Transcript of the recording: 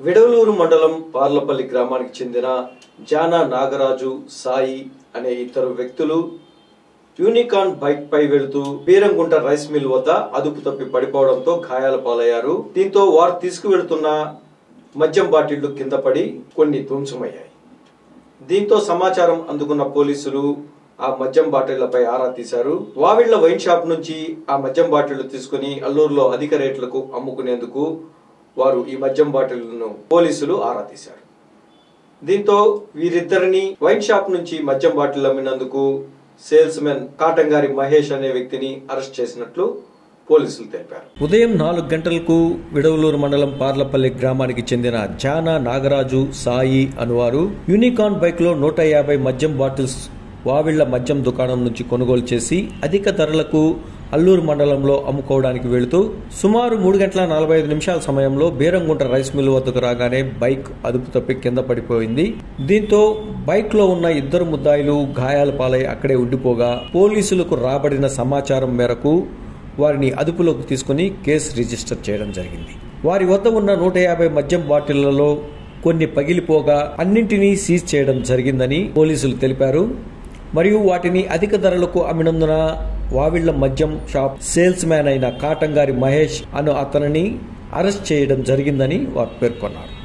విడవలూరు మండలం పార్లపల్లి గ్రామానికి చెందిన జానా నాగరాజు సాయి అనే ఇద్దరు వ్యక్తులు యూనికాన్ బైక్ పై వెళుతూ బీరంగుంట రైస్ మిల్ వద్ద అదుపు తప్పి పడిపోవడంతో గాయాల పాలయ్యారు దీంతో వారు తీసుకువెళ్తున్న మద్యం బాటిళ్లు కింద పడి కొన్ని ధ్వంసమయ్యాయి దీంతో సమాచారం అందుకున్న పోలీసులు ఆ మద్యం బాటిళ్లపై ఆరా తీశారు వావిళ్ల వైన్ షాప్ నుంచి ఆ మద్యం బాటిళ్లు తీసుకుని అల్లూరులో అధిక రేట్లకు అమ్ముకునేందుకు వారు ఈ మద్యం బాటిళ్లను పోలీసులు ఆరా తీశారు దీంతో వీరిద్దరిని వైన్ షాప్ నుంచి మద్యం బాటిల్ అమ్మినందుకు సేల్స్ మెన్ కాటంగారి మహేష్ అనే వ్యక్తిని అరెస్ట్ చేసినట్లు పోలీసులు తెలిపారు ఉదయం నాలుగు గంటలకు విడవలూరు మండలం పార్లపల్లి గ్రామానికి చెందిన జానా నాగరాజు సాయి అనువారు యూనికాన్ బైక్ లో నూట యాభై మద్యం బాటిల్స్ వావిళ్ల మద్యం దుకాణం నుంచి కొనుగోలు చేసి అధిక ధరలకు అల్లూరు మండలంలో అమ్ముకోవడానికి వెళుతూ సుమారు మూడు గంటల నలభై ఐదు నిమిషాల సమయంలో బీరంగుంట రైస్ మిల్ వద్దకు రాగానే బైక్ అదుపు తప్పి కింద పడిపోయింది దీంతో బైక్ లో ఉన్న ఇద్దరు ముద్దాయిలు గాయాల పాలై అక్కడే ఉండిపోగా పోలీసులకు రాబడిన సమాచారం మేరకు వారిని అదుపులోకి తీసుకుని కేసు రిజిస్టర్ చేయడం జరిగింది వారి వద్ద ఉన్న నూట యాభై మద్యం బాటిళ్లలో కొన్ని పగిలిపోగా అన్నింటినీ సీజ్ చేయడం జరిగిందని పోలీసులు తెలిపారు మరియు వాటిని అధిక ధరలకు అమ్మినందున వావిళ్ల మద్యం షాప్ సేల్స్ మ్యాన్ అయిన కాటంగారి మహేష్ అను అతనిని అరెస్ట్ చేయడం జరిగిందని వారు పేర్కొన్నారు